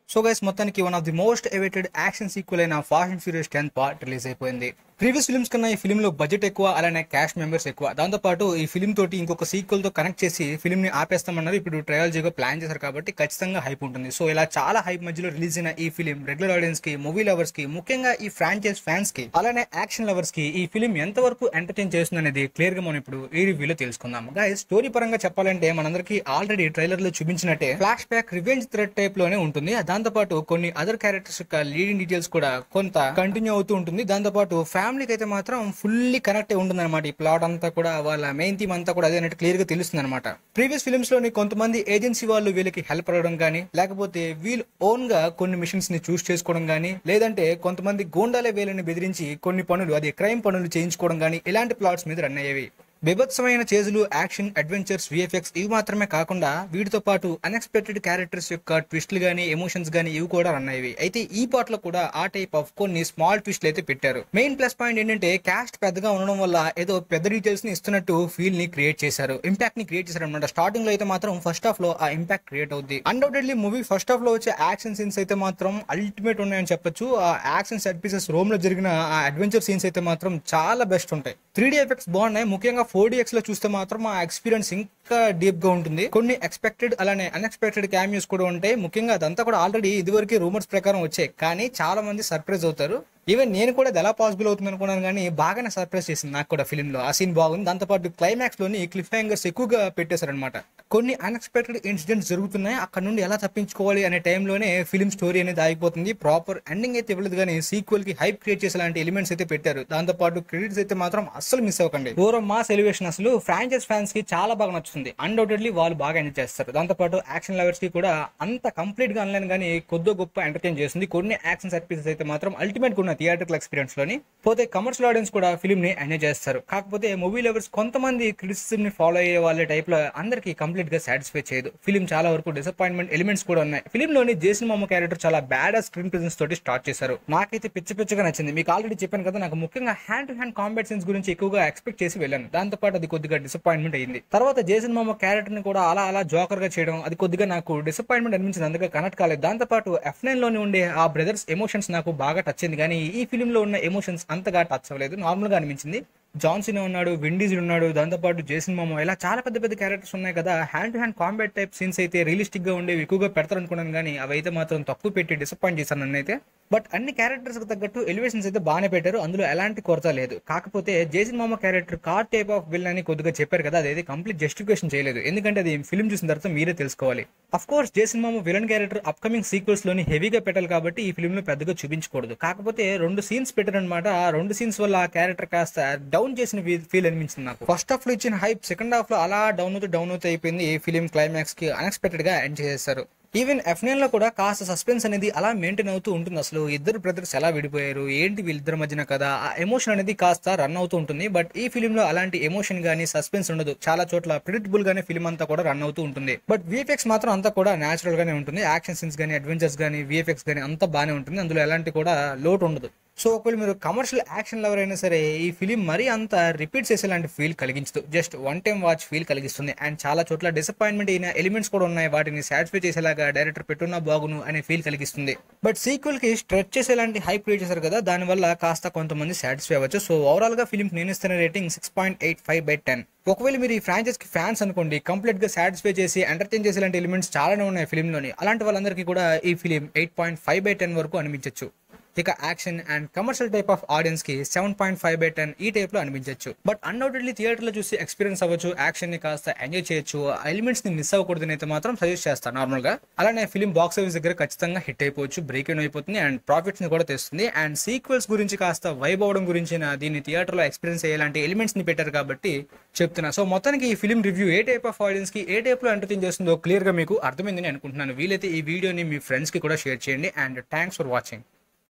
so guys మొత్తానికి one of the most awaited action sequel అయిన fast and furious ten part release అయిపోయింది previous films కన్నా ఈ film లో బడ్జెట్ ఎక్కువ అలానే క్యాష్ మెంబర్స్ ఎక్కువ దాంతో పాటు ఈ ఫిల్మ్ తోటి ఇంకొక సీక్వెల్ తో కనెక్ట్ చేసి ఫిల్మ్ ని ఆపేస్తామన్నారు ఇప్పుడు ట్రయాలజీగా ప్లాన్ చేశారు కాబట్టి ఖచ్చితంగా హైప్ ఉంటుంది సో ఇలా చాలా హైప్ మధ్యలో రిలీజ్ అయిన ఈ ఫిల్మ్ రెగ్యులర్ ఆడియన్స్ కి మూవీ లవర్స్ కి ముఖ్యంగా ఈ ఫ్రాంచైజ్ ఫ్యాన్స్ కి అలానే యాక్షన్ లవర్స్ కి ఈ ఫిల్మ్ ఎంతవరకు ఎంటర్టైన్ చేస్తుంది అనేది క్లియర్ గా మనం ఇప్పుడు ఈ రివ్యూలో తెలుసుకుందాం గాయస్ స్టోరీ పరంగా చెప్పాలంటే మనందరికీ ఆల్రెడీ ట్రైలర్ లో చూపించినట్టే flash back revenge thread type లోనే ఉంటుంది దాంతో పాటు కొన్ని అదర్ క్యారెక్టర్స్ యొక్క లీడింగ్ డీటెయిల్స్ కూడా కొంత కంటిన్యూ అవుతూ ఉంటుంది దాంతో పాటు ఫ్యామిలీకి అయితే మాత్రం ఫుల్లీ కనెక్ట్ అయి ఉంటుంది అనమాట ఈ ప్లాట్ అంతా కూడా వాళ్ళ మెయిన్ థీమ్ అంతా కూడా అదే అన్నట్టు క్లియర్ గా తెలుస్తుంది అనమాట ప్రీవియస్ ఫిల్మ్స్ లోని కొంతమంది ఏజెన్సీ వాళ్ళు వీళ్ళకి హెల్ప్ అవ్వడం కానీ లేకపోతే వీళ్ళు ఓన్ గా కొన్ని మిషన్స్ ని చూస్ చేసుకోవడం కానీ లేదంటే కొంతమంది గోండాలే వీళ్ళని బెదిరించి కొన్ని పనులు అది క్రైమ్ పనులు చేయించుకోవడం కానీ ఇలాంటి ప్లాట్స్ మీద రన్ అయ్యేవి బీభత్సమైన చేజులు యాక్షన్ అడ్వెంచర్స్ విఎఫ్ఎక్స్ ఇవి మాత్రమే కాకుండా వీటితో పాటు అన్ఎక్స్పెక్టెడ్ క్యారెక్టర్స్ యొక్క ట్విస్ట్లు గానీ ఎమోషన్స్ గానీ ఇవి కూడా రన్ అయ్యేవి అయితే ఈ పార్ట్ లో కూడా ఆ టైప్ ఆఫ్ కొన్ని స్మాల్ ట్విస్ట్లు అయితే పెట్టారు మెయిన్ ప్లస్ పాయింట్ ఏంటంటే క్యాస్ట్ పెద్దగా ఉండడం వల్ల ఏదో పెద్ద డీటెయిల్స్ ని ఇస్తున్నట్టు ఫీల్ ని క్రియేట్ చేశారు ఇంపాక్ట్ ని క్రియేట్ చేశారు అనమాట స్టార్టింగ్ లో అయితే మాత్రం ఫస్ట్ హాఫ్ లో ఆ ఇంపాక్ట్ క్రియేట్ అవుద్ది అన్డౌటెడ్లీ మూవీ ఫస్ట్ హాఫ్ లో వచ్చే యాక్షన్ సీన్స్ అయితే మాత్రం అల్టిమేట్ ఉన్నాయని చెప్పొచ్చు ఆ యాక్షన్ సెట్ పీసెస్ రోమ్ లో జరిగిన ఆ అడ్వెంచర్ సీన్స్ అయితే మాత్రం చాలా బెస్ట్ ఉంటాయి త్రీ డి ఎఫెక్ట్స్ బాగున్నాయి ముఖ్యంగా ఫోర్ డిఎక్స్ లో చూస్తే మాత్రం ఆ ఎక్స్పీరియన్స్ ఇంకా డీప్ గా ఉంటుంది కొన్ని ఎక్స్పెక్టెడ్ అలానే అన్ఎక్స్పెక్టెడ్ క్యామియోస్ కూడా ఉంటాయి ముఖ్యంగా అదంతా కూడా ఆల్రెడీ ఇదివరకు రూమర్స్ ప్రకారం వచ్చాయి కానీ చాలా మంది సర్ప్రైజ్ అవుతారు ఈవెన్ నేను కూడా అది ఎలా పాసిబుల్ అవుతుంది అనుకున్నాను కానీ బాగానే సర్ప్రైజ్ చేసింది నాకు కూడా ఫిల్మ్ లో ఆ సీన్ బాగుంది దాంతోపాటు క్లైమాక్స్ లోని క్లిఫ్ హ్యాంగర్స్ ఎక్కువగా పెట్టేశారనమాట కొన్ని అన్ఎక్స్పెక్టెడ్ ఇన్సిడెంట్స్ జరుగుతున్నాయి అక్కడ నుండి ఎలా తప్పించుకోవాలి అనే టైంలోనే ఫిల్మ్ స్టోరీ అనేది ఆగిపోతుంది ప్రాపర్ ఎండింగ్ అయితే ఇవ్వలేదు కానీ సీక్వెల్ కి హైప్ క్రియేట్ చేసే లాంటి ఎలిమెంట్స్ అయితే పెట్టారు దాంతో పాటు క్రెడిట్స్ అయితే మాత్రం అస్సలు మిస్ అవ్వకండి ఓవర్ మాస్ ఎలివేషన్ అసలు ఫ్రాంచైజ్ ఫ్యాన్స్ కి చాలా బాగా నచ్చుతుంది అన్డౌటెడ్లీ వాళ్ళు బాగా ఎంజాయ్ చేస్తారు దాంతో పాటు యాక్షన్ లవర్స్ కి కూడా అంత కంప్లీట్ గా అనలేను కానీ కొద్ది గొప్ప ఎంటర్టైన్ చేస్తుంది కొన్ని యాక్షన్ సెట్ పీసెస్ అయితే మాత్రం అల్టిమేట్ గా ఉన్న థియేటర్కల్ ఎక్స్పీరియన్స్ లోని పోతే కమర్షియల్ ఆడియన్స్ కూడా ఫిల్మ్ ని ఎంజాయ్ చేస్తారు కాకపోతే మూవీ లవర్స్ కొంతమంది క్రిటిసిజం ని ఫాలో అయ్యే వాళ్ళ టైప్ లో అందరికి కంప్లీట్ గా సాటిస్ఫై చేయదు ఫిల్మ్ చాలా వరకు డిసప్పాయింట్మెంట్ ఎలిమెంట్స్ కూడా ఉన్నాయి ఫిల్మ్ లోని జేసన్ మామ క్యారెక్టర్ చాలా బ్యాడ్ స్క్రీన్ ప్రెజెన్స్ తోటి స్టార్ట్ చేశారు నాకైతే పిచ్చి పిచ్చిగా నచ్చింది మీకు ఆల్రెడీ చెప్పాను కదా నాకు ముఖ్యంగా hand to hand combat scenes గురించి ఎక్కువగా ఎక్స్పెక్ట్ చేసి వెళ్ళాను దాంతో పాటు అది కొద్దిగా డిసప్పాయింట్మెంట్ అయింది తర్వాత జేసన్ మామ క్యారెక్టర్ ని కూడా అలా అలా జోకర్ గా చేయడం అది కొద్దిగా నాకు డిసప్పాయింట్మెంట్ అనిపించింది అందుకే కనెక్ట్ కాలేదు దాంతో పాటు ఎఫ్ నైన్ లోని ఉండే ఆ బ్రదర్స్ ఎమోషన్స్ నాకు బాగా టచ్ అయింది కానీ ఈ ఫిల్మ్ లో ఉన్న ఎమోషన్స్ అంతగా టచ్ అవ్వలేదు నార్మల్ గా అనిపించింది జాన్సన్ ఉన్నాడు విండీజ్ ఉన్నాడు దాంతోపాటు జేసన్ మామో ఇలా చాలా పెద్ద పెద్ద క్యారెక్టర్స్ ఉన్నాయి కదా hand to hand combat type scenes అయితే రియలిస్టిక్ గా ఉండేవి ఎక్కువగా పెడతారు అనుకున్నాను కానీ అవి అయితే మాత్రం తక్కువ పెట్టి డిసప్పాయింట్ చేశాను నన్నైతే బట్ అన్ని క్యారెక్టర్స్ కి తగ్గట్టు ఎలివేషన్స్ అయితే బాగానే పెట్టారు అందులో ఎలాంటి కొరత లేదు కాకపోతే జేసన్ మామ character car type of will అని కొద్దిగా చెప్పారు కదా అదైతే కంప్లీట్ జస్టిఫికేషన్ చేయలేదు ఎందుకంటే అది ఫిల్మ్ చూసిన తర్వాత మీరే తెలుసుకోవాలి అఫ్ కోర్స్ జేసన్ మామ విలన్ క్యారెక్టర్ అప్కమింగ్ సీక్వెల్స్ లోని హెవీగా పెట్టాలి కాబట్టి ఈ ఫిల్మ్ లో పెద్దగా చూపించకూడదు కాకపోతే రెండు సీన్స్ పెట్టారనమాట ఆ రెండు సీన్స్ వల్ల ఆ క్యారెక్టర్ కాస్త డౌన్ చేసిన ఫీల్ అనిపించింది నాకు ఫస్ట్ హాఫ్ లో ఇచ్చిన హైప్ సెకండ్ హాఫ్ లో అలా డౌన్ అవుతూ డౌన్ అవుతూ అయిపోయింది ఈ ఫిలిం క్లైమాక్స్ కి అన్ఎక్స్పెక్టెడ్ గా ఎండ్ చేసేస్తారు ఈవెన్ ఎఫ్ నైన్ లో కూడా కాస్త సస్పెన్స్ అనేది అలా మెయింటైన్ అవుతూ ఉంటుంది అసలు ఇద్దరు బ్రదర్స్ ఎలా విడిపోయారు ఏంటి వీళ్ళిద్దరి మధ్యన కదా ఆ ఎమోషన్ అనేది కాస్త రన్ అవుతూ ఉంటుంది బట్ ఈ ఫిలిం లో అలాంటి ఎమోషన్ గానీ సస్పెన్స్ ఉండదు చాలా చోట్ల ప్రిడిక్టబుల్ గానే ఫిలిం అంతా కూడా రన్ అవుతూ ఉంటుంది బట్ విఎఫ్ఎక్స్ మాత్రం అంతా కూడా నేచురల్ గానే ఉంటుంది యాక్షన్ సీన్స్ గానీ అడ్వెంచర్స్ గానీ విఎఫ్ఎక్స్ గానీ అంతా బాగానే ఉంటుంది అందులో ఎలాంటి కూడా లోటు ఉండదు సో ఒకవేళ మీరు కమర్షియల్ యాక్షన్ లవర్ అయినా సరే ఈ ఫిలిం మరీ అంత రిపీట్ చేసేలాంటి ఫీల్ కలిగించదు just one time watch feel కలిగిస్తుంది అండ్ చాలా చోట్ల డిసప్పాయింట్మెంట్ అయిన ఎలిమెంట్స్ కూడా ఉన్నాయి వాటిని సాటిస్ఫై చేసేలాగా డైరెక్టర్ పెట్టున్నా బాగును అనే ఫీల్ కలిగిస్తుంది బట్ సీక్వెల్ కి స్ట్రెచ్ చేసేలాంటి హైప్ క్రియేట్ చేశారు కదా దానివల్ల కాస్త కొంతమంది సాటిస్ఫై అవ్వచ్చు సో ఓవరాల్ గా ఫిలిం నేను ఇస్తున్న rating six point eight five by ten ఒకవేళ మీరు ఈ ఫ్రాంచైజ్ కి ఫ్యాన్స్ అనుకోండి కంప్లీట్ గా సాటిస్ఫై చేసి ఎంటర్టైన్ చేసేలాంటి ఎలిమెంట్స్ చాలానే ఉన్నాయి ఫిలిం లోని అలాంటి వాళ్ళందరికీ కూడా ఈ film eight point five by ten వరకు అనిపించవచ్చు ఇక action and commercial type of audience కి seven point five by ten ఈ టైప్ లో అనిపించవచ్చు బట్ అన్డౌటెడ్లీ థియేటర్ లో చూసి ఎక్స్పీరియన్స్ అవ్వచ్చు యాక్షన్ ని కాస్త ఎంజాయ్ చేయొచ్చు ఎలిమెంట్స్ ని మిస్ అవ్వకూడదని అయితే మాత్రం సజెస్ట్ చేస్తాను నార్మల్ గా అలానే ఫిలిం బాక్స్ ఆఫీస్ దగ్గర ఖచ్చితంగా హిట్ అయిపోవచ్చు బ్రేక్ ఇన్ అయిపోతుంది అండ్ ప్రాఫిట్స్ ని కూడా తెస్తుంది అండ్ సీక్వెల్స్ గురించి కాస్త వైబ్ అవడం గురించి దీన్ని థియేటర్ లో ఎక్స్పీరియన్స్ అయ్యేలాంటి ఎలిమెంట్స్ ని పెట్టారు కాబట్టి చెప్తున్నా సో మొత్తానికి ఈ ఫిలిం రివ్యూ ఏ టైప్ ఆఫ్ ఆడియన్స్ కి ఏ టైప్ లో ఎంటర్టైన్ చేస్తుందో క్లియర్ గా మీకు అర్థమైందని అనుకుంటున్నాను వీలైతే ఈ వీడియోని మీ ఫ్రెండ్స్ కి కూడా షేర్ చేయండి అండ్ థ్యాంక్స్ ఫర్ వాచింగ్